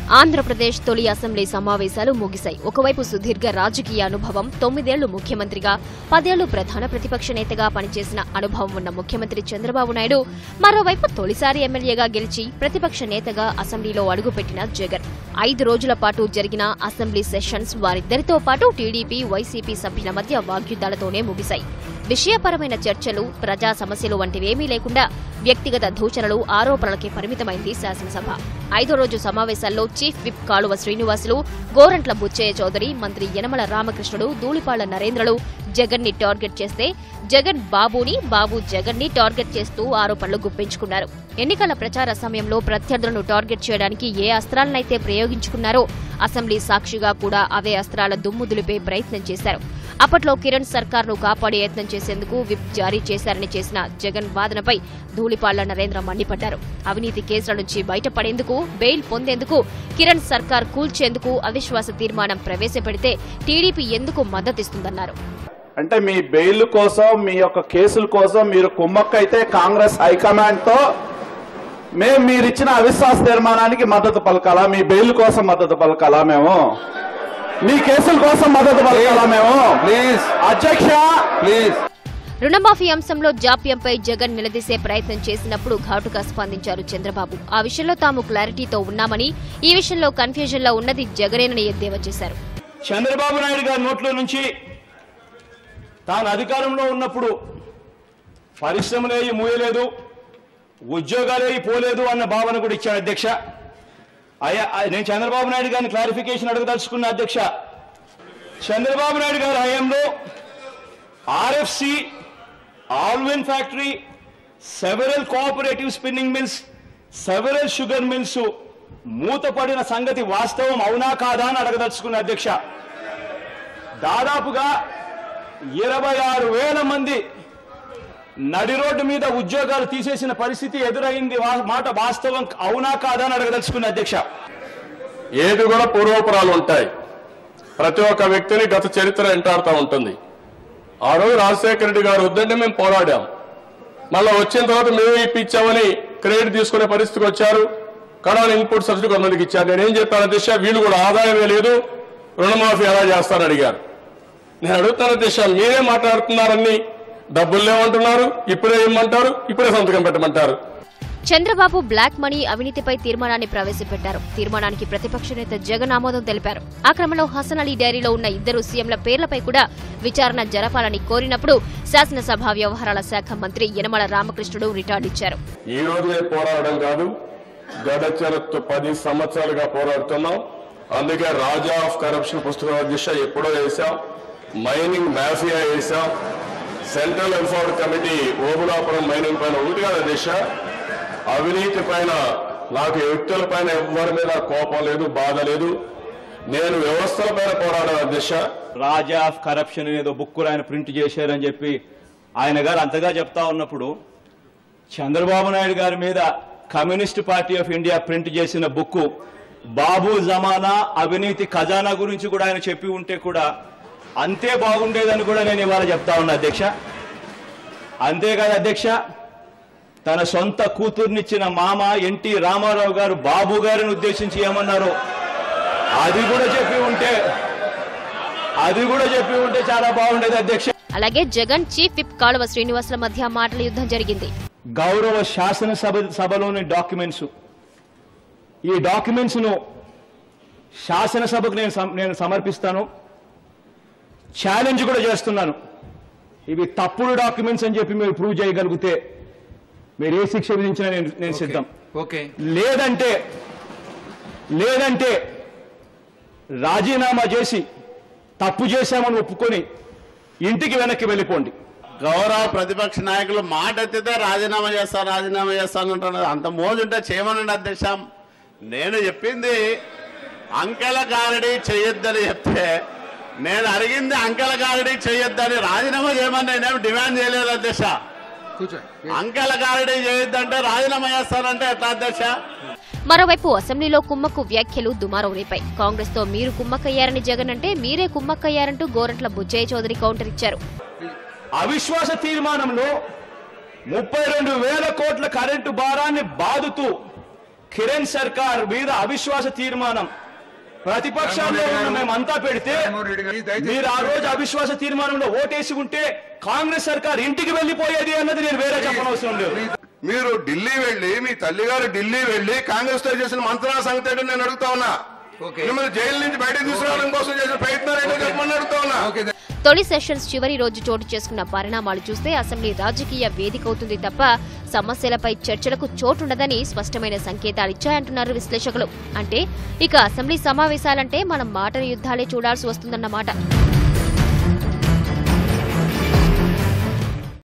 ఆంధ్రప్రదేశ్ తొలి అసెంబ్లీ సమావేశాలు ముగిశాయి ఒకవైపు సుదీర్ఘ రాజకీయ అనుభవం తొమ్మిదేళ్లు ముఖ్యమంత్రిగా పదేళ్లు ప్రధాన ప్రతిపక్ష నేతగా పనిచేసిన అనుభవం ఉన్న ముఖ్యమంత్రి చంద్రబాబు నాయుడు మరోవైపు తొలిసారి ఎమ్మెల్యేగా గెలిచి ప్రతిపక్ష నేతగా అసెంబ్లీలో అడుగుపెట్టిన జగన్ ఐదు రోజుల పాటు జరిగిన అసెంబ్లీ సెషన్స్ వారిద్దరితో పాటు టీడీపీ వైసీపీ సభ్యుల మధ్య వాగ్యుద్ధాలతోనే ముగిశాయి విషయపరమైన చర్చలు ప్రజా సమస్యలు వంటివేమీ లేకుండా వ్యక్తిగత దూషణలు ఆరోపణలకే పరిమితమైంది శాసనసభ ఐదో రోజు సమావేశాల్లో చీఫ్ విప్ కాలువ శ్రీనివాసులు గోరంట్ల బుచ్చయ్య చౌదరి మంత్రి యనమల రామకృష్ణుడు ధూళిపాళ్ల నరేంద్రలు జగన్ ని టార్గెట్ చేస్తే జగన్ బాబుని బాబు జగన్ ని టార్గెట్ చేస్తూ ఆరోపణలు గుప్పించుకున్నారు ఎన్నికల ప్రచార సమయంలో ప్రత్యర్థులను టార్గెట్ చేయడానికి ఏ అస్త్రాలనైతే ప్రయోగించుకున్నారో అసెంబ్లీ సాక్షిగా కూడా అవే అస్త్రాల దుమ్ము దులిపే ప్రయత్నం చేశారు అప్పట్లో కిరణ్ సర్కార్ను కాపాడే యత్నం చేసేందుకు విప్ జారీ చేశారని చేసిన జగన్ వాదనపై ధూళిపాళ్ల నరేంద్ర మండిపడ్డారు అవినీతి కేసుల నుంచి బయటపడేందుకు బెయిల్ పొందేందుకు కిరణ్ సర్కార్ కూల్చేందుకు అవిశ్వాస తీర్మానం ప్రవేశపెడితే టీడీపీ ఎందుకు మద్దతిస్తుందన్నారు అంటే మీ బెయిల్ కోసం మీ యొక్క కేసుల కోసం మీరు కుమ్మక్కైతే కాంగ్రెస్ హైకమాండ్ తో మేము మీరు ఇచ్చిన అవిశ్వాస తీర్మానానికి మద్దతు పలకాలా మీ బెయిల్ కోసం మద్దతు పలకాలా మేము మీ కేసుల కోసం మద్దతు పలకాలా మేము ప్లీజ్ అధ్యక్ష ప్లీజ్ రుణమాఫీ అంశంలో జాప్యంపై జగన్ నిలదీసే ప్రయత్నం చేసినప్పుడు ఘాటుగా స్పందించారు చంద్రబాబు ఆ విషయంలో తాము క్లారిటీతో ఉన్నామని ఈ విషయంలో కన్ఫ్యూజన్ లో ఉన్నది జగనేనని ఎద్దేవా చేశారు చంద్రబాబు నాయుడు గారి నోట్లో నుంచి తాను అధికారంలో ఉన్నప్పుడు పరిశ్రమలేవి మూయలేదు ఉద్యోగాలేవి పోలేదు అన్న భావన కూడా ఇచ్చాడు అధ్యక్ష అయ్యా ఆ- నేను చంద్రబాబు నాయుడు గారిని క్లారిఫికేషన్ అడగదలుచుకున్న అధ్యక్ష చంద్రబాబు నాయుడు గారి హయాంలో RFC Allwyn factory several cooperative spinning mills several sugar mills మూతపడిన సంగతి వాస్తవం అవునా కాదా అని అడగదలుచుకున్న అధ్యక్ష దాదాపుగా ఇరవై ఆరు వేల మంది నడి రోడ్డు మీద ఉద్యోగాలు తీసేసిన పరిస్థితి ఎదురైంది వా- మాట వాస్తవం అవునా కాదా అని అడగదలుచుకున్న అధ్యక్ష ఏది కూడా పూర్వపురాలు ఉంటాయి ప్రతి ఒక్క వ్యక్తిని గత చరిత్ర వెంటాడుతూ ఉంటుంది ఆ రోజు రాజశేఖర రెడ్డి గారు వద్దంటే మేము పోరాడాం మళ్ళీ వచ్చిన తర్వాత మేము ఇప్పించామని క్రెడిట్ తీసుకునే పరిస్థితికి వచ్చారు కడాన ఇన్పుట్ సబ్సిడీ కొంతమందికి ఇచ్చారు నేనేం చెప్పాను దిశ వీళ్ళు కూడా ఆదాయమే లేదు రుణమాఫీ ఎలా చేస్తారని అడిగారు నేను అడుగుతాను దిశ మీరే మాట్లాడుతున్నారని డబ్బులు లేవంటున్నారు ఇప్పుడే ఇమ్మంటారు ఇప్పుడే సంతకం పెట్టమంటారు చంద్రబాబు బ్లాక్ మనీ అవినీతిపై తీర్మానాన్ని ప్రవేశపెట్టారు తీర్మానానికి ప్రతిపక్ష నేత జగన్ ఆమోదం తెలిపారు ఆ క్రమంలో హసన్ అలీ డైరీలో ఉన్న ఇద్దరు సీఎంల పేర్లపై కూడా విచారణ జరపాలని కోరినప్పుడు శాసనసభ వ్యవహారాల శాఖ మంత్రి యనమల రామకృష్ణుడు రిటార్డు ఇచ్చారు ఈ రోజే పోరాడడం కాదు గడచిన పది సంవత్సరాలుగా పోరాడుతున్నాం అందుకే రాజా ఆఫ్ కరప్షన్ పుస్తకం అధ్యక్ష ఎప్పుడో వేశాం మైనింగ్ మాఫియా వేశాం సెంట్రల్ ఎన్ఫోర్డ్ కమిటీ ఓబులాపురం మైనింగ్ పైన ఒకటి కాదు అధ్యక్ష అవినీతి పైన నాకు వ్యక్తుల పైన ఎవరి మీద కోపం లేదు బాధ లేదు నేను వ్యవస్థల పైన పోరాడాను అధ్యక్ష రాజా ఆఫ్ కరప్షన్ ఏదో బుక్కులు ఆయన ప్రింట్ చేశారని చెప్పి ఆయన గారు అంతగా చెప్తా ఉన్నప్పుడు చంద్రబాబు నాయుడు గారి మీద communist party of India print చేసిన బుక్ బాబు జమానా అవినీతి ఖజానా గురించి కూడా ఆయన చెప్పి ఉంటే కూడా అంతే బాగుండేదని కూడా నేను ఇవాళ చెప్తా ఉన్నా అధ్యక్ష అంతేకాదు అధ్యక్ష తన సొంత కూతుర్నిచ్చిన మామ ఎన్టీ రామారావు గారు బాబు గారిని ఉద్దేశించి ఏమన్నారు అది కూడా చెప్పి ఉంటే అది కూడా చెప్పి ఉంటే చాలా బాగుండేది అధ్యక్ష అలాగే జగన్ చీఫ్ విప్ కాలువ శ్రీనివాసుల మధ్య మాటల యుద్ధం జరిగింది గౌరవ శాసనసభ సభలోని డాక్యుమెంట్స్ ఈ డాక్యుమెంట్స్ ను శాసనసభకు నేను సమ- నేను సమర్పిస్తాను ఛాలెంజ్ కూడా చేస్తున్నాను ఇవి తప్పుడు డాక్యుమెంట్స్ అని చెప్పి మీరు ప్రూవ్ చేయగలిగితే మీరు ఏ శిక్ష విధించినా నేను నేను సిద్ధం ఓకే లేదంటే లేదంటే రాజీనామా చేసి తప్పు చేశామని ఒప్పుకొని ఇంటికి వెనక్కి వెళ్ళిపోండి గౌరవ ప్రతిపక్ష నాయకులు మాట ఎత్తితే రాజీనామా చేస్తాను రాజీనామా చేస్తాను అంటున్నారు అంత మోజుంటే చేయమనండి అధ్యక్ష నేను చెప్పింది అంకెల గారడి చేయొద్దని చెప్తే నేను అడిగింది అంకెల గారడి చేయొద్దని రాజీనామా చేయమని నేనేం డిమాండ్ చేయలేదు అధ్యక్ష అంకెల గారడి చేయొద్దంటే రాజీనామా చేస్తానంటే ఎట్లా అధ్యక్ష మరోవైపు అసెంబ్లీలో కుమ్మక్కు వ్యాఖ్యలు దుమారం రేపాయి కాంగ్రెస్ తో మీరు కుమ్మక్కయ్యారని జగన్ అంటే మీరే కుమ్మక్కయ్యారంటూ గోరంట్ల బుచ్చయ్య చౌదరి కౌంటర్ ఇచ్చారు అవిశ్వాస తీర్మానంలో ముప్పై రెండు వేల కోట్ల కరెంటు భారాన్ని బాదుతూ కిరణ్ సర్కార్ మీద అవిశ్వాస తీర్మానం ప్రతిపక్షాల్లో ఉన్న మేమంతా పెడితే మీరు ఆ రోజు అవిశ్వాస తీర్మానంలో ఓటేసి ఉంటే కాంగ్రెస్ సర్కార్ ఇంటికి వెళ్లిపోయేది అన్నది నేను వేరే చెప్పనవసరం లేదు మీరు ఢిల్లీ వెళ్ళి మీ తల్లిగారు ఢిల్లీ వెళ్ళి కాంగ్రెస్ తో చేసిన మంత్రాల సంగతి ఏంటో నేను అడుగుతా ఉన్నా మిమ్మల్ని జైలు నుంచి బయటకు తీసుకురావడం కోసం చేసిన ప్రయత్నాలు ఏంటో చెప్పమని అడుగుతా ఉన్నా తొలి సెషన్స్ చివరి రోజు చోటు చేసుకున్న పరిణామాలు చూస్తే అసెంబ్లీ రాజకీయ వేదిక అవుతుంది తప్ప సమస్యలపై చర్చలకు చోటుండదని స్పష్టమైన సంకేతాలిచ్చాయంటున్నారు విశ్లేషకులు అంటే ఇక అసెంబ్లీ సమావేశాలంటే మనం మాటల యుద్ధాలే చూడాల్సి వస్తుందన్నమాట